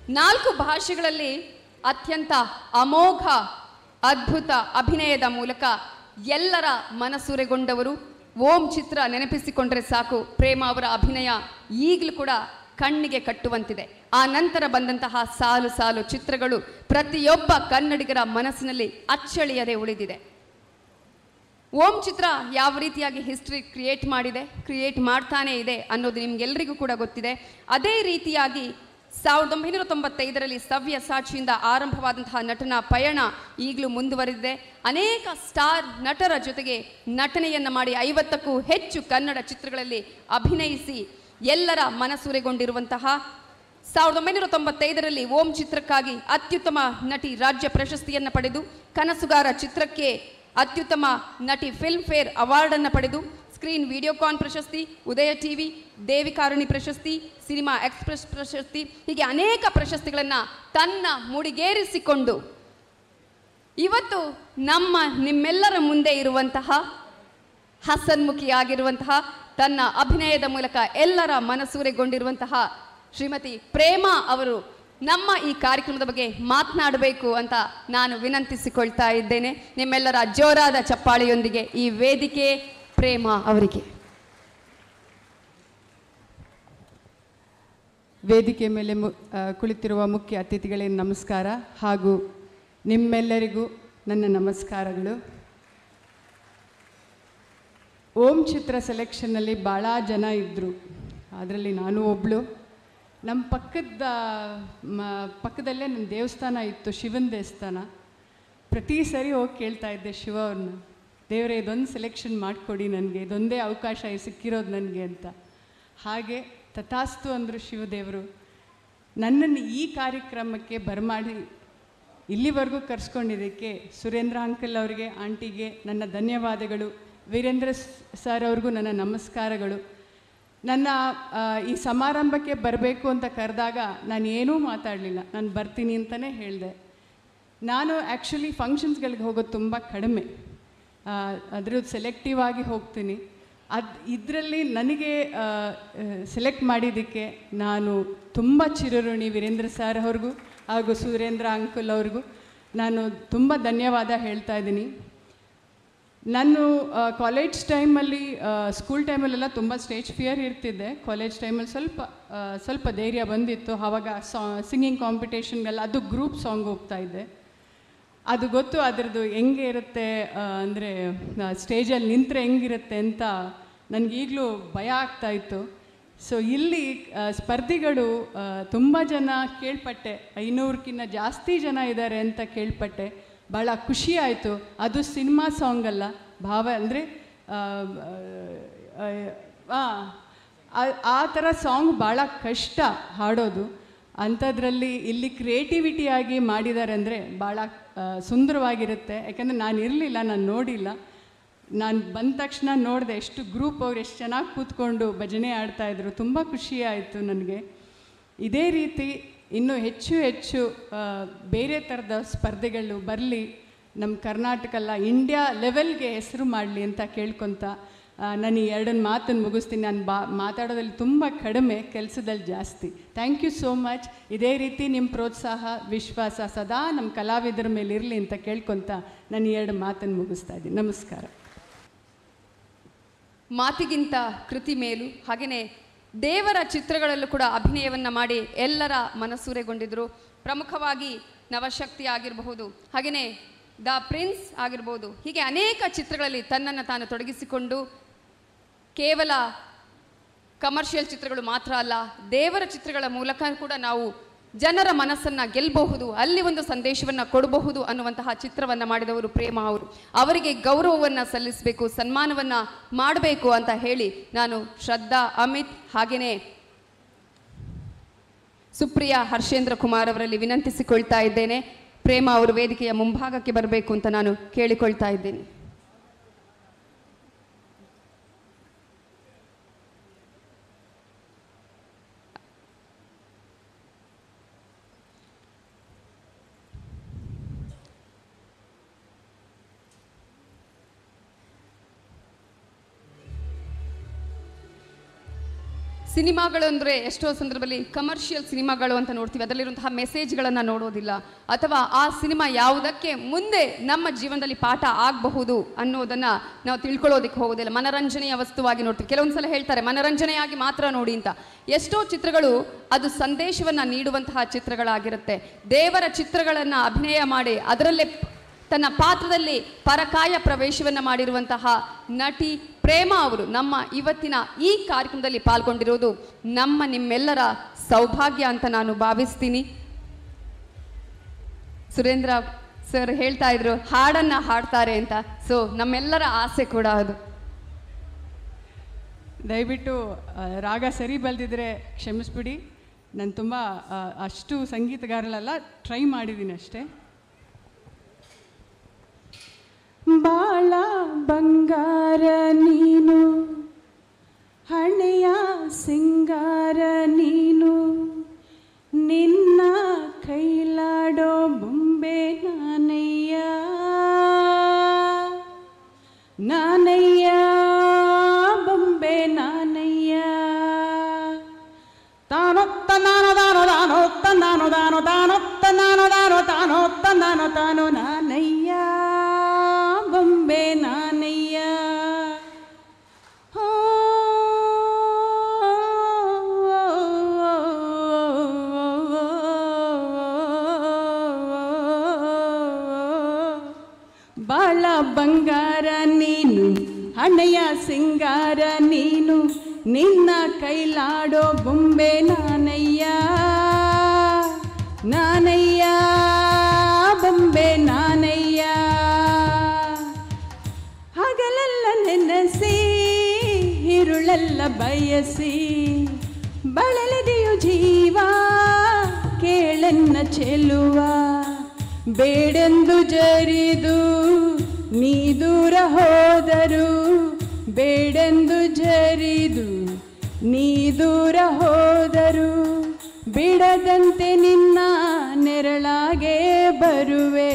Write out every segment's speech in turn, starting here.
ನಾಲ್ಕು ಭಾಷೆಗಳಲ್ಲಿ ಅತ್ಯಂತ ಅಮೋಘ ಅದ್ಭುತ ಅಭಿನಯದ ಮೂಲಕ ಎಲ್ಲರ ಮನಸೂರೆಗೊಂಡವರು ಓಂ ಚಿತ್ರ ನೆನಪಿಸಿಕೊಂಡ್ರೆ ಸಾಕು ಪ್ರೇಮ ಅವರ ಅಭಿನಯ ಈಗಲೂ ಕೂಡ ಕಣ್ಣಿಗೆ ಕಟ್ಟುವಂತಿದೆ ಆ ನಂತರ ಬಂದಂತಹ ಸಾಲು ಸಾಲು ಚಿತ್ರಗಳು ಪ್ರತಿಯೊಬ್ಬ ಕನ್ನಡಿಗರ ಮನಸ್ಸಿನಲ್ಲಿ ಅಚ್ಚಳಿಯದೆ ಉಳಿದಿದೆ ಓಂ ಚಿತ್ರ ಯಾವ ರೀತಿಯಾಗಿ ಹಿಸ್ಟ್ರಿ ಕ್ರಿಯೇಟ್ ಮಾಡಿದೆ ಕ್ರಿಯೇಟ್ ಮಾಡ್ತಾನೇ ಇದೆ ಅನ್ನೋದು ನಿಮ್ಗೆಲ್ರಿಗೂ ಕೂಡ ಗೊತ್ತಿದೆ ಅದೇ ರೀತಿಯಾಗಿ ಸಾವಿರದ ಒಂಬೈನೂರ ತೊಂಬತ್ತೈದರಲ್ಲಿ ಸವ್ಯ ಸಾಕ್ಷಿಯಿಂದ ಆರಂಭವಾದಂತಹ ನಟನ ಪಯಣ ಈಗಲೂ ಮುಂದುವರೆದಿದೆ ಅನೇಕ ಸ್ಟಾರ್ ನಟರ ಜೊತೆಗೆ ನಟನೆಯನ್ನು ಮಾಡಿ ಐವತ್ತಕ್ಕೂ ಹೆಚ್ಚು ಕನ್ನಡ ಚಿತ್ರಗಳಲ್ಲಿ ಅಭಿನಯಿಸಿ ಎಲ್ಲರ ಮನಸೂರೆಗೊಂಡಿರುವಂತಹ ಸಾವಿರದ ಒಂಬೈನೂರ ತೊಂಬತ್ತೈದರಲ್ಲಿ ಓಂ ಚಿತ್ರಕ್ಕಾಗಿ ಅತ್ಯುತ್ತಮ ನಟಿ ರಾಜ್ಯ ಪ್ರಶಸ್ತಿಯನ್ನು ಪಡೆದು ಕನಸುಗಾರ ಚಿತ್ರಕ್ಕೆ ಅತ್ಯುತ್ತಮ ನಟಿ ಫಿಲ್ಮ್ ಫೇರ್ ಅವಾರ್ಡ್ ಅನ್ನು ಪಡೆದು ಸ್ಕ್ರೀನ್ ವಿಡಿಯೋಕಾನ್ ಪ್ರಶಸ್ತಿ ಉದಯ ಟಿವಿ ದೇವಿಕಾರುಣಿ ಪ್ರಶಸ್ತಿ ಸಿನಿಮಾ ಎಕ್ಸ್ಪ್ರೆಸ್ ಪ್ರಶಸ್ತಿ ಹೀಗೆ ಅನೇಕ ಪ್ರಶಸ್ತಿಗಳನ್ನು ತನ್ನ ಮುಡಿಗೇರಿಸಿಕೊಂಡು ಇವತ್ತು ನಮ್ಮ ನಿಮ್ಮೆಲ್ಲರ ಮುಂದೆ ಇರುವಂತಹ ಹಸನ್ಮುಖಿಯಾಗಿರುವಂತಹ ತನ್ನ ಅಭಿನಯದ ಮೂಲಕ ಎಲ್ಲರ ಮನಸೂರೆಗೊಂಡಿರುವಂತಹ ಶ್ರೀಮತಿ ಪ್ರೇಮಾ ಅವರು ನಮ್ಮ ಈ ಕಾರ್ಯಕ್ರಮದ ಬಗ್ಗೆ ಮಾತನಾಡಬೇಕು ಅಂತ ನಾನು ವಿನಂತಿಸಿಕೊಳ್ತಾ ಇದ್ದೇನೆ ನಿಮ್ಮೆಲ್ಲರ ಜೋರಾದ ಚಪ್ಪಾಳೆಯೊಂದಿಗೆ ಈ ವೇದಿಕೆ ಪ್ರೇಮಾ ಅವರಿಗೆ ವೇದಿಕೆ ಮೇಲೆ ಮು ಆ, ಕುಳಿತಿರುವ ಮುಖ್ಯ ಅತಿಥಿಗಳೇ ನಮಸ್ಕಾರ ಹಾಗೂ ನಿಮ್ಮೆಲ್ಲರಿಗೂ ನನ್ನ ನಮಸ್ಕಾರಗಳು ಓಂ ಚಿತ್ರ ಸೆಲೆಕ್ಷನ್ನಲ್ಲಿ ಭಾಳ ಜನ ಇದ್ದರು ಅದರಲ್ಲಿ ನಾನು ಒಬ್ಬಳು ನಮ್ಮ ಪಕ್ಕದ ಮ ಪಕ್ಕದಲ್ಲೇ ನನ್ನ ದೇವಸ್ಥಾನ ಇತ್ತು ಶಿವನ ದೇವಸ್ಥಾನ ಪ್ರತಿ ಸರಿ ಹೋಗಿ ಕೇಳ್ತಾ ಇದ್ದೆ ಶಿವ ಅವ್ರನ್ನ ದೇವರೇ ಇದೊಂದು ಸೆಲೆಕ್ಷನ್ ಮಾಡಿಕೊಡಿ ನನಗೆ ಇದೊಂದೇ ಅವಕಾಶ ಸಿಕ್ಕಿರೋದು ನನಗೆ ಅಂತ ಹಾಗೆ ತಥಾಸ್ತು ಅಂದರು ಶಿವದೇವರು ನನ್ನನ್ನು ಈ ಕಾರ್ಯಕ್ರಮಕ್ಕೆ ಬರಮಾಡಿ ಇಲ್ಲಿವರೆಗೂ ಕರೆಸ್ಕೊಂಡಿದ್ದಕ್ಕೆ ಸುರೇಂದ್ರ ಅಂಕಲ್ ಅವರಿಗೆ ಆಂಟಿಗೆ ನನ್ನ ಧನ್ಯವಾದಗಳು ವೀರೇಂದ್ರ ಸ್- ಸರ್ ಅವ್ರಿಗೂ ನನ್ನ ನಮಸ್ಕಾರಗಳು ನನ್ನ ಆ, ಈ ಸಮಾರಂಭಕ್ಕೆ ಬರಬೇಕು ಅಂತ ಕರೆದಾಗ ನಾನು ಏನೂ ಮಾತಾಡಲಿಲ್ಲ ನಾನು ಬರ್ತೀನಿ ಅಂತಲೇ ಹೇಳಿದೆ ನಾನು ಆ್ಯಕ್ಚುಲಿ ಫಂಕ್ಷನ್ಸ್ಗಳಿಗೆ ಹೋಗೋದು ತುಂಬ ಕಡಿಮೆ ಅದ್ರದ್ದು ಸೆಲೆಕ್ಟಿವ್ ಆಗಿ ಹೋಗ್ತೀನಿ ಅದು ಇದರಲ್ಲಿ ನನಗೆ ಸೆಲೆಕ್ಟ್ ಮಾಡಿದ್ದಕ್ಕೆ ನಾನು ತುಂಬ ಚಿರಋಣಿ ವೀರೇಂದ್ರ ಸರ್ ಅವ್ರಿಗೂ ಹಾಗೂ ಸುರೇಂದ್ರ ಅಂಕಲ್ ಅವ್ರಿಗೂ ನಾನು ತುಂಬ ಧನ್ಯವಾದ ಹೇಳ್ತಾ ಇದ್ದೀನಿ ನಾನು ಕಾಲೇಜ್ ಟೈಮಲ್ಲಿ ಸ್ಕೂಲ್ ಟೈಮಲ್ಲೆಲ್ಲ ತುಂಬ ಸ್ಟೇಜ್ ಫಿಯರ್ ಇರ್ತಿದ್ದೆ ಕಾಲೇಜ್ ಟೈಮಲ್ಲಿ ಸ್ವಲ್ಪ ಆ, ಸ್ವಲ್ಪ ಧೈರ್ಯ ಬಂದಿತ್ತು ಆವಾಗ ಸಾ ಸಿಂಗಿಂಗ್ ಕಾಂಪಿಟೇಷನ್ಗೆಲ್ಲ ಅದು ಗ್ರೂಪ್ ಸಾಂಗ್ ಹೋಗ್ತಾ ಇದ್ದೆ ಅದು ಗೊತ್ತು ಅದರದ್ದು ಹೆಂಗೆ ಇರುತ್ತೆ ಅಂದರೆ ಸ್ಟೇಜಲ್ಲಿ ನಿಂತರೆ ಹೆಂಗಿರುತ್ತೆ ಅಂತ ನನಗೀಗಲೂ ಭಯ ಆಗ್ತಾ ಇತ್ತು ಸೊ ಇಲ್ಲಿ ಆ, ಸ್ಪರ್ಧಿಗಳು ತುಂಬ ಜನ ಕೇಳ್ಪಟ್ಟೆ ಐನೂರಕ್ಕಿಂತ ಜಾಸ್ತಿ ಜನ ಇದ್ದಾರೆ ಅಂತ ಕೇಳ್ಪಟ್ಟೆ ಭಾಳ ಖುಷಿ ಆಯಿತು ಅದು ಸಿನಿಮಾ ಸಾಂಗ್ ಅಲ್ಲ ಭಾವ ಅಂದರೆ ಆ ಥರ ಸಾಂಗ್ ಭಾಳ ಕಷ್ಟ ಹಾಡೋದು ಅಂಥದ್ರಲ್ಲಿ ಇಲ್ಲಿ ಕ್ರಿಯೇಟಿವಿಟಿಯಾಗಿ ಮಾಡಿದ್ದಾರೆ ಅಂದರೆ ಭಾಳ ಆ, ಸುಂದರವಾಗಿರುತ್ತೆ ಯಾಕಂದರೆ ನಾನು ಇರಲಿಲ್ಲ ನಾನು ನೋಡಿಲ್ಲ ನಾನು ಬಂದ ತಕ್ಷಣ ನೋಡಿದೆ ಎಷ್ಟು ಗ್ರೂಪ್ ಅವ್ರು ಎಷ್ಟು ಚೆನ್ನಾಗಿ ಕೂತ್ಕೊಂಡು ಭಜನೆ ಆಡ್ತಾಯಿದ್ರು ತುಂಬ ಖುಷಿ ಆಯಿತು ನನಗೆ ಇದೇ ರೀತಿ ಇನ್ನೂ ಹೆಚ್ಚು ಹೆಚ್ಚು ಆ, ಬೇರೆ ಥರದ ಸ್ಪರ್ಧೆಗಳು ಬರಲಿ ನಮ್ಮ ಕರ್ನಾಟಕ ಅಲ್ಲ ಇಂಡಿಯಾ ಲೆವೆಲ್ಗೆ ಹೆಸರು ಮಾಡಲಿ ಅಂತ ಕೇಳ್ಕೊತ ನಾನು ಈ ಎರಡನ್ನು ಮಾತನ್ನು ಮುಗಿಸ್ತೀನಿ ನಾನು ಬಾ ಮಾತಾಡೋದ್ರಲ್ಲಿ ತುಂಬ ಕಡಿಮೆ ಕೆಲಸದಲ್ಲಿ ಜಾಸ್ತಿ ಥ್ಯಾಂಕ್ ಯು ಸೋ ಮಚ್ ಇದೇ ರೀತಿ ನಿಮ್ಮ ಪ್ರೋತ್ಸಾಹ ವಿಶ್ವಾಸ ಸದಾ ನಮ್ಮ ಕಲಾವಿದರ ಮೇಲೆ ಇರಲಿ ಅಂತ ಕೇಳ್ಕೊತ ನಾನು ಈ ಎರಡು ಮಾತನ್ನು ಮುಗಿಸ್ತಾ ಇದ್ದೀನಿ ನಮಸ್ಕಾರ ಮಾತಿಗಿಂತ ಕೃತಿ ಮೇಲು ಹಾಗೆಯೇ ದೇವರ ಚಿತ್ರಗಳಲ್ಲೂ ಕೂಡ ಅಭಿನಯವನ್ನು ಮಾಡಿ ಎಲ್ಲರ ಮನಸೂರೆಗೊಂಡಿದ್ದರು ಪ್ರಮುಖವಾಗಿ ನವಶಕ್ತಿ ಆಗಿರಬಹುದು ಹಾಗೆಯೇ ದ ಪ್ರಿನ್ಸ್ ಆಗಿರ್ಬೋದು ಹೀಗೆ ಅನೇಕ ಚಿತ್ರಗಳಲ್ಲಿ ತನ್ನನ್ನು ತಾನು ತೊಡಗಿಸಿಕೊಂಡು ಕೇವಲ ಕಮರ್ಷಿಯಲ್ ಚಿತ್ರಗಳು ಮಾತ್ರ ಅಲ್ಲ ದೇವರ ಚಿತ್ರಗಳ ಮೂಲಕ ಕೂಡ ನಾವು ಜನರ ಮನಸ್ಸನ್ನು ಗೆಲ್ಲಬಹುದು ಅಲ್ಲಿ ಒಂದು ಸಂದೇಶವನ್ನು ಕೊಡಬಹುದು ಅನ್ನುವಂತಹ ಚಿತ್ರವನ್ನು ಮಾಡಿದವರು ಪ್ರೇಮ ಅವರು ಅವರಿಗೆ ಗೌರವವನ್ನು ಸಲ್ಲಿಸಬೇಕು ಸನ್ಮಾನವನ್ನು ಮಾಡಬೇಕು ಅಂತ ಹೇಳಿ ನಾನು ಶ್ರದ್ಧಾ ಅಮಿತ್ ಹಾಗೆಯೇ ಸುಪ್ರಿಯಾ ಹರ್ಷೇಂದ್ರ ಕುಮಾರ್ ಅವರಲ್ಲಿ ವಿನಂತಿಸಿಕೊಳ್ತಾ ಇದ್ದೇನೆ ಪ್ರೇಮ ಅವರು ವೇದಿಕೆಯ ಮುಂಭಾಗಕ್ಕೆ ಬರಬೇಕು ಅಂತ ನಾನು ಕೇಳಿಕೊಳ್ತಾ ಇದ್ದೇನೆ ಸಿನಿಮಾಗಳು ಅಂದರೆ ಎಷ್ಟೋ ಸಂದರ್ಭದಲ್ಲಿ ಕಮರ್ಷಿಯಲ್ ಸಿನಿಮಾಗಳು ಅಂತ ನೋಡ್ತೀವಿ ಅದರಲ್ಲಿರುವಂತಹ ಮೆಸೇಜ್ಗಳನ್ನು ನೋಡೋದಿಲ್ಲ ಅಥವಾ ಆ ಸಿನಿಮಾ ಯಾವುದಕ್ಕೆ ಮುಂದೆ ನಮ್ಮ ಜೀವನದಲ್ಲಿ ಪಾಠ ಆಗಬಹುದು ಅನ್ನೋದನ್ನು ನಾವು ತಿಳ್ಕೊಳ್ಳೋದಕ್ಕೆ ಹೋಗೋದಿಲ್ಲ ಮನರಂಜನೆಯ ವಸ್ತುವಾಗಿ ನೋಡ್ತೀವಿ ಕೆಲವೊಂದು ಸಲ ಹೇಳ್ತಾರೆ ಮನರಂಜನೆಯಾಗಿ ಮಾತ್ರ ನೋಡಿ ಅಂತ ಎಷ್ಟೋ ಚಿತ್ರಗಳು ಅದು ಸಂದೇಶವನ್ನು ನೀಡುವಂತಹ ಚಿತ್ರಗಳಾಗಿರುತ್ತೆ ದೇವರ ಚಿತ್ರಗಳನ್ನು ಅಭಿನಯ ಮಾಡಿ ಅದರಲ್ಲೇ ತನ್ನ ಪಾತ್ರದಲ್ಲಿ ಪರಕಾಯ ಪ್ರವೇಶವನ್ನು ಮಾಡಿರುವಂತಹ ನಟಿ ಪ್ರೇಮ ಅವರು ನಮ್ಮ ಇವತ್ತಿನ ಈ ಕಾರ್ಯಕ್ರಮದಲ್ಲಿ ಪಾಲ್ಗೊಂಡಿರೋದು ನಮ್ಮ ನಿಮ್ಮೆಲ್ಲರ ಸೌಭಾಗ್ಯ ಅಂತ ನಾನು ಭಾವಿಸ್ತೀನಿ ಸುರೇಂದ್ರ ಸರ್ ಹೇಳ್ತಾ ಇದ್ರು ಹಾಡನ್ನ ಹಾಡ್ತಾರೆ ಅಂತ ಸೊ ನಮ್ಮೆಲ್ಲರ ಆಸೆ ಕೂಡ ಅದು ದಯವಿಟ್ಟು ಆ, ರಾಗ ಸರಿ ಬಲ್ದಿದ್ರೆ ಕ್ಷಮಿಸ್ಬಿಡಿ ನಾನು ತುಂಬ ಆ, ಅಷ್ಟು ಸಂಗೀತಗಾರರಲ್ಲ ಟ್ರೈ ಮಾಡಿದ್ದೀನಿ ಅಷ್ಟೇ ಬಾಳ ಬಂಗಾರ ನೀನು ಹಣೆಯ ಸಿಂಗಾರ ನೀನು ನಿನ್ನ ಕೈಲಾಡೋ ಬೊಂಬೆ ನಾನಯ್ಯ ನಾನಯ್ಯ ಬೊಂಬೆ ನಾನಯ್ಯ ತಾನೊತ್ತ ನಾನು ದಾನೋ ದಾನೊತ್ತ ನಾನು ದಾನೋ ದಾನೊತ್ತ ನಾನು ದಾನೋ ತಾನೊತ್ತ ನಾನು ತಾನು ನಾನಯ್ಯ ಬೊಂಬೆ ನಾನಯ್ಯ ಹೋ ಬಾಳ ಬಂಗಾರ ನೀನು ಹಣೆಯ ಸಿಂಗಾರ ನೀನು ನಿನ್ನ ಕೈಲಾಡೋ ಬೊಂಬೆ ನಾನಯ್ಯ ನಾನಯ್ಯ ಬೊಂಬೆ ನಾನಯ್ಯ ಹಗಲೆಲ್ಲ ನೆನೆಸಿ ಇರುಳೆಲ್ಲ ಬಯಸಿ ಬಳಲಿದೆಯು ಜೀವ ಕೇಳೆನ್ನ ಚೆಲುವ ಬೇಡೆಂದು ಜರಿದು ನೀ ದೂರ ಹೋದರು ಬೇಡೆಂದು ಜರಿದು ನೀ ದೂರ ಹೋದರು ಬಿಡದಂತೆ ನಿನ್ನ ನೆರಳಾಗೆ ಬರುವೆ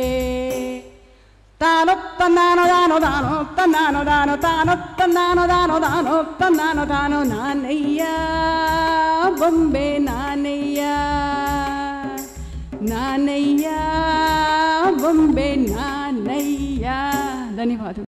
ತಾನೊತ್ತ ನಾನು ದಾನೋ ದಾನೊತ್ತ ನಾನು ದಾನೋ ತಾನೊತ್ತ ನಾನು ದಾನೋ ದಾನೊತ್ತ ನಾನು ದಾನೋ ನಾನಯ್ಯ ಬೊಂಬೆ ನಾನಯ್ಯ ನಾನಯ್ಯ ಬೊಂಬೆ ನಾನಯ್ಯ ಧನ್ಯವಾದ